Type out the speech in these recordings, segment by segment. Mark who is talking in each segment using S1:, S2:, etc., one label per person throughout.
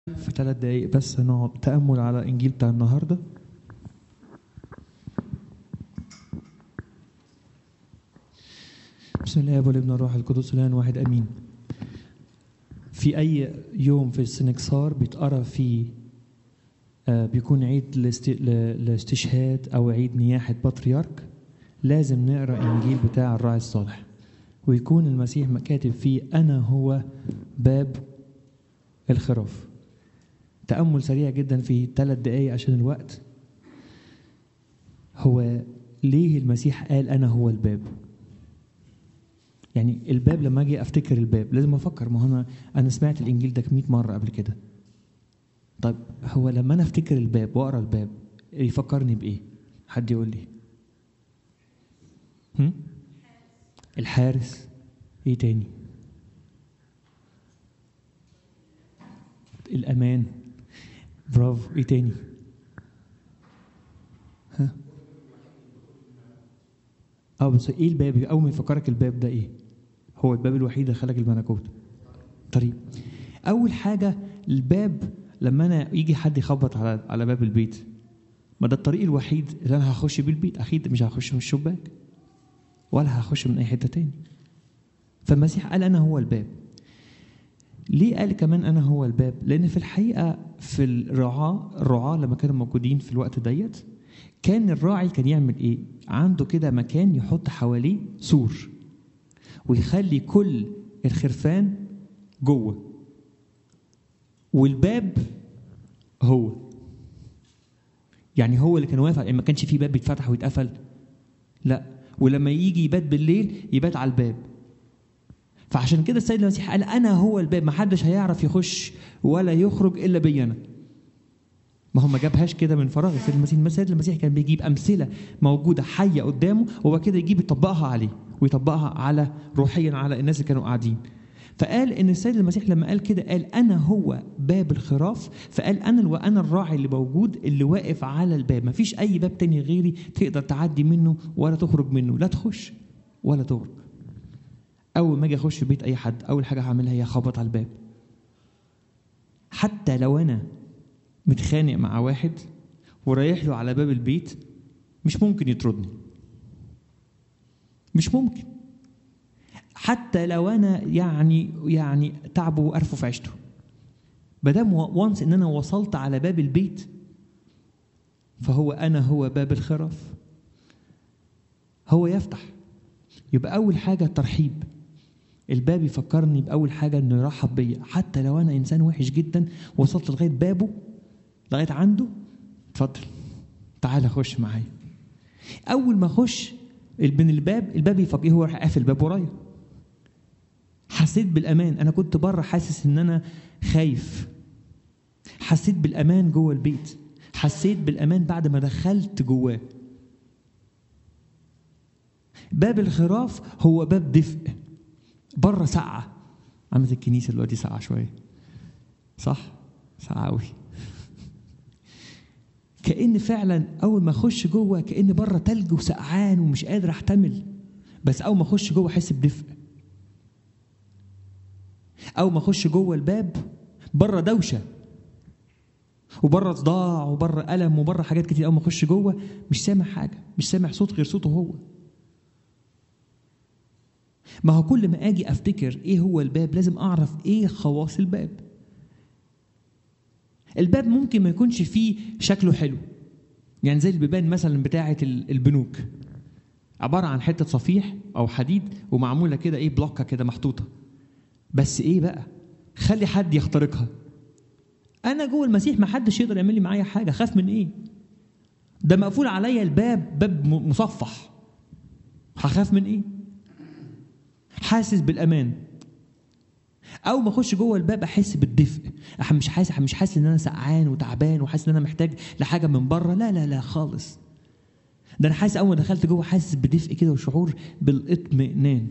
S1: في ثلاث دقايق بس هنقعد تأمل على الإنجيل بتاع النهاردة بسم الله والابن والروح القدس الآن واحد أمين في أي يوم في السنكسار بيتقرا فيه آه، بيكون عيد الاست- ل- الاستشهاد أو عيد نياحة بطريرك لازم نقرا الإنجيل بتاع الراعي الصالح ويكون المسيح كاتب فيه أنا هو باب الخراف تأمل سريع جدا في ثلاث دقايق عشان الوقت هو ليه المسيح قال أنا هو الباب يعني الباب لما أجي أفتكر الباب لازم أفكر ما هو أنا أنا سمعت الإنجيل ده 100 مرة قبل كده طيب هو لما أنا أفتكر الباب وأقرأ الباب يفكرني بإيه؟ حد يقول لي هم؟ الحارس إيه تاني؟ الأمان برافو إيه تاني؟ ها؟ اه بس ايه الباب اول ما يفكرك الباب ده ايه هو الباب الوحيد اللي خلق الملكوت طريق اول حاجه الباب لما انا يجي حد يخبط على على باب البيت ما ده الطريق الوحيد اللي انا هخش بيه البيت اكيد مش هخش من الشباك ولا هخش من اي حته تاني فالمسيح قال انا هو الباب ليه قال كمان انا هو الباب لان في الحقيقه في الرعاه الرعاه لما كانوا موجودين في الوقت ديت كان الراعي كان يعمل ايه عنده كده مكان يحط حواليه سور ويخلي كل الخرفان جوه والباب هو يعني هو اللي كان واقف يعني ما كانش فيه باب بيتفتح ويتقفل لا ولما يجي يبات بالليل يبات على الباب فعشان كده السيد المسيح قال انا هو الباب ما حدش هيعرف يخش ولا يخرج الا بي انا ما هو ما جابهاش كده من فراغ السيد المسيح السيد المسيح كان بيجيب امثله موجوده حيه قدامه وهو كده يجيب يطبقها عليه ويطبقها على روحيا على الناس اللي كانوا قاعدين فقال ان السيد المسيح لما قال كده قال انا هو باب الخراف فقال انا وانا الراعي اللي موجود اللي واقف على الباب ما فيش اي باب تاني غيري تقدر تعدي منه ولا تخرج منه لا تخش ولا تخرج اول ما اجي اخش بيت اي حد اول حاجه هعملها هي اخبط على الباب حتى لو انا متخانق مع واحد ورايح له على باب البيت مش ممكن يطردني مش ممكن حتى لو انا يعني يعني تعبه وقرفه في عيشته مادام وانس ان انا وصلت على باب البيت فهو انا هو باب الخراف هو يفتح يبقى اول حاجه الترحيب الباب يفكرني باول حاجه انه يرحب بيا حتى لو انا انسان وحش جدا وصلت لغايه بابه لغايه عنده اتفضل تعال خش معايا اول ما اخش من الباب الباب يفكر هو راح قافل الباب ورايا حسيت بالامان انا كنت بره حاسس ان انا خايف حسيت بالامان جوه البيت حسيت بالامان بعد ما دخلت جواه باب الخراف هو باب دفء بره سقعه عامل الكنيسه دلوقتي سقعه شويه صح سقعه قوي كأن فعلا أول ما أخش جوه كأن بره تلج وسقعان ومش قادر أحتمل بس أول ما أخش جوه أحس بدفء أول ما أخش جوه الباب بره دوشة وبره صداع وبره ألم وبره حاجات كتير أول ما أخش جوه مش سامع حاجة مش سامع صوت غير صوته هو ما هو كل ما أجي أفتكر إيه هو الباب لازم أعرف إيه خواص الباب الباب ممكن ما يكونش فيه شكله حلو يعني زي البيبان مثلا بتاعه البنوك عباره عن حته صفيح او حديد ومعموله كده ايه بلوكه كده محطوطه بس ايه بقى خلي حد يخترقها انا جوه المسيح ما حدش يقدر يعمل لي معايا حاجه خاف من ايه ده مقفول عليا الباب باب مصفح هخاف من ايه حاسس بالامان اول ما اخش جوه الباب احس بالدفء مش حاسس مش حاسس ان انا سقعان وتعبان وحاسس ان انا محتاج لحاجه من بره لا لا لا خالص ده انا حاسس اول ما دخلت جوه حاسس بدفء كده وشعور بالاطمئنان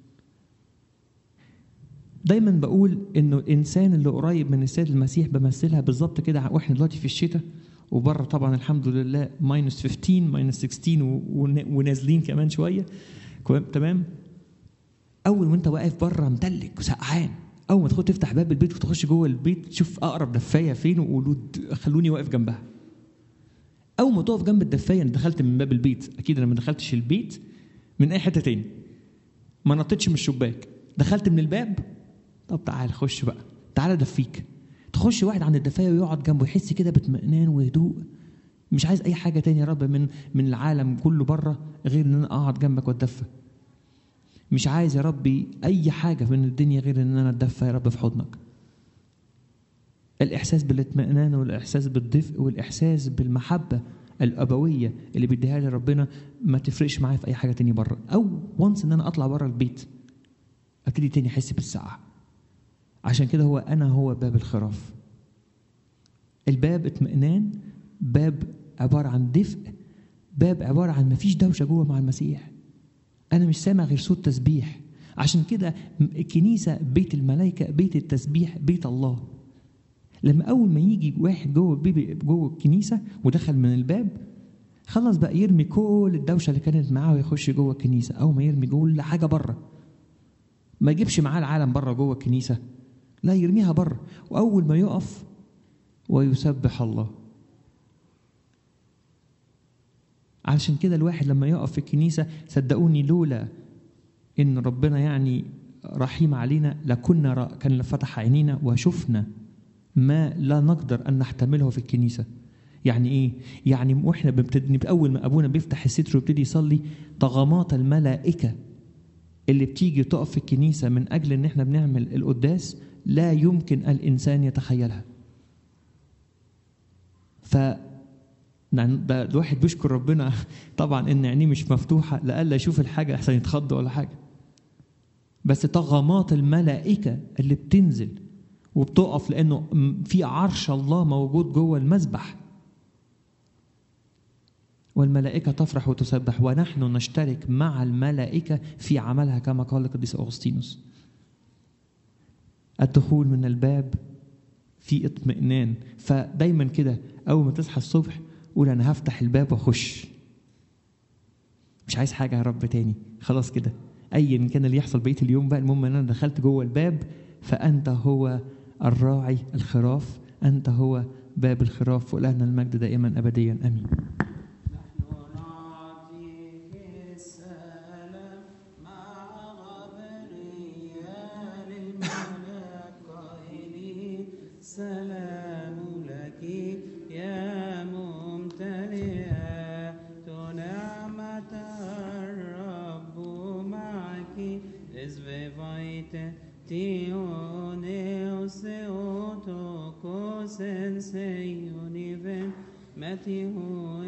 S1: دايما بقول انه الانسان اللي قريب من السيد المسيح بمثلها بالظبط كده واحنا دلوقتي في الشتاء وبره طبعا الحمد لله ماينس 15 ماينس 16 ونازلين كمان شويه تمام اول وانت واقف بره متلج وسقعان اول ما تدخل تفتح باب البيت وتخش جوه البيت تشوف اقرب دفايه فين وقولوا د- خلوني واقف جنبها اول ما تقف جنب الدفايه انا دخلت من باب البيت اكيد انا ما دخلتش البيت من اي حته تاني ما نطيتش من الشباك دخلت من الباب طب تعال خش بقى تعال دفيك تخش واحد عند الدفايه ويقعد جنبه يحس كده باطمئنان وهدوء مش عايز اي حاجه تاني يا رب من من العالم كله بره غير ان انا اقعد جنبك واتدفى مش عايز يا ربي اي حاجه من الدنيا غير ان انا اتدفى يا رب في حضنك الاحساس بالاطمئنان والاحساس بالدفء والاحساس بالمحبه الابويه اللي بيديها لي ربنا ما تفرقش معايا في اي حاجه تاني بره او وانس ان انا اطلع بره البيت ابتدي تاني احس بالسعه عشان كده هو انا هو باب الخراف الباب اطمئنان باب عباره عن دفء باب عباره عن مفيش دوشه جوه مع المسيح انا مش سامع غير صوت تسبيح عشان كده الكنيسه بيت الملائكه بيت التسبيح بيت الله لما اول ما يجي واحد جوه بيبي جوه الكنيسه ودخل من الباب خلص بقى يرمي كل الدوشه اللي كانت معاه ويخش جوه الكنيسه او ما يرمي كل حاجه بره ما يجيبش معاه العالم بره جوه الكنيسه لا يرميها بره واول ما يقف ويسبح الله علشان كده الواحد لما يقف في الكنيسه صدقوني لولا ان ربنا يعني رحيم علينا لكنا رأ- كان فتح عينينا وشفنا ما لا نقدر ان نحتمله في الكنيسه يعني ايه يعني واحنا بنبتدي اول ما ابونا بيفتح الستر ويبتدي يصلي طغمات الملائكه اللي بتيجي تقف في الكنيسه من اجل ان احنا بنعمل القداس لا يمكن الانسان يتخيلها ف يعني ده الواحد بيشكر ربنا طبعا ان عينيه مش مفتوحه لألا يشوف الحاجه احسن يتخض ولا حاجه بس طغمات الملائكه اللي بتنزل وبتقف لانه م- في عرش الله موجود جوه المذبح والملائكة تفرح وتسبح ونحن نشترك مع الملائكة في عملها كما قال القديس أغسطينوس الدخول من الباب في اطمئنان فدايما كده أول ما تصحى الصبح قول أنا هفتح الباب وأخش مش عايز حاجة يا رب تاني خلاص كده أيا كان اللي يحصل بقية اليوم بقى المهم أن أنا دخلت جوه الباب فأنت هو الراعي الخراف أنت هو باب الخراف ولهنا المجد دائما أبديا آمين
S2: نحن نعطيك السلام مع غبريال الملاك قائلين سلام لك يا ممتلئة نعمة الرب معك إذ بفيت تيونيوس أوتوكوس سيونيفن متيهو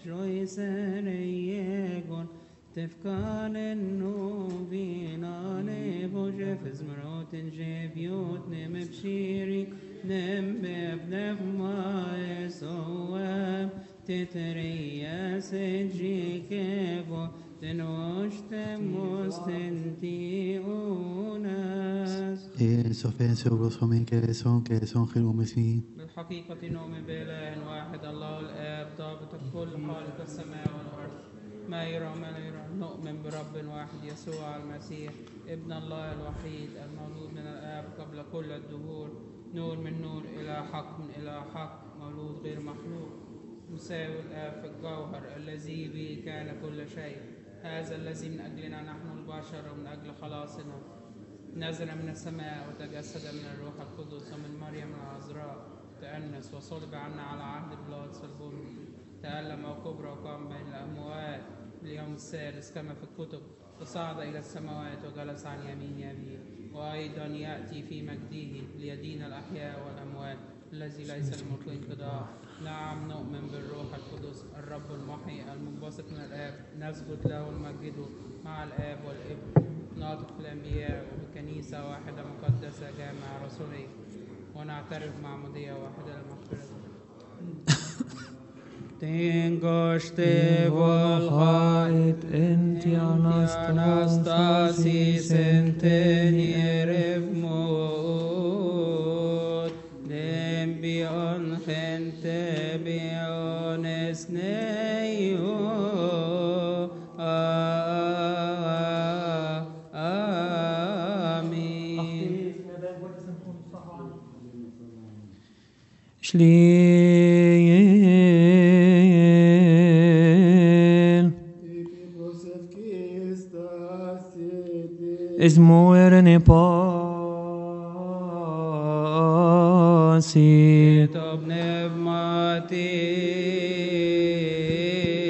S2: ابجويسريجون تفكان النوبينا نبوجف زمروت جيبيوت نم بشيري نم ببنف ما يسوام تتريا سجيكيبو تنوش تموس تنتي أوناس
S3: Eso fue seguro men que son que son geometría.
S2: بالحقيقة نؤمن بإله واحد الله الآب ضابط الكل خالق السماء والأرض ما يرى وما لا يرى نؤمن برب واحد يسوع المسيح ابن الله الوحيد المولود من الآب قبل كل الدهور نور من نور إلى حق من إلى حق مولود غير مخلوق مساوي الآب في الجوهر الذي به كان كل شيء هذا الذي من أجلنا نحن البشر ومن أجل خلاصنا نزل من السماء وتجسد من الروح القدس ومن مريم العذراء تأنس وصلب عنا على عهد بلاطس البري تألم وكبر وقام بين الأموات اليوم الثالث كما في الكتب وصعد إلى السماوات وجلس عن يمين أبيه وأيضا يأتي في مجده ليدين الأحياء والأموات الذي ليس لملك انقضاء نعم نؤمن بالروح القدس الرب المحيي المنبسط من الآب نسجد له ونمجده مع الآب والابن ناطق في الأنبياء وبكنيسة واحدة مقدسة جامعة رسولية ونعترف معمودية واحدة للمغفرة Tengoste volhait
S1: enti
S2: anastasis entenier mod dembion gente biones neio Amen
S1: Schliel. Es muere pasi.
S2: طب نبمتي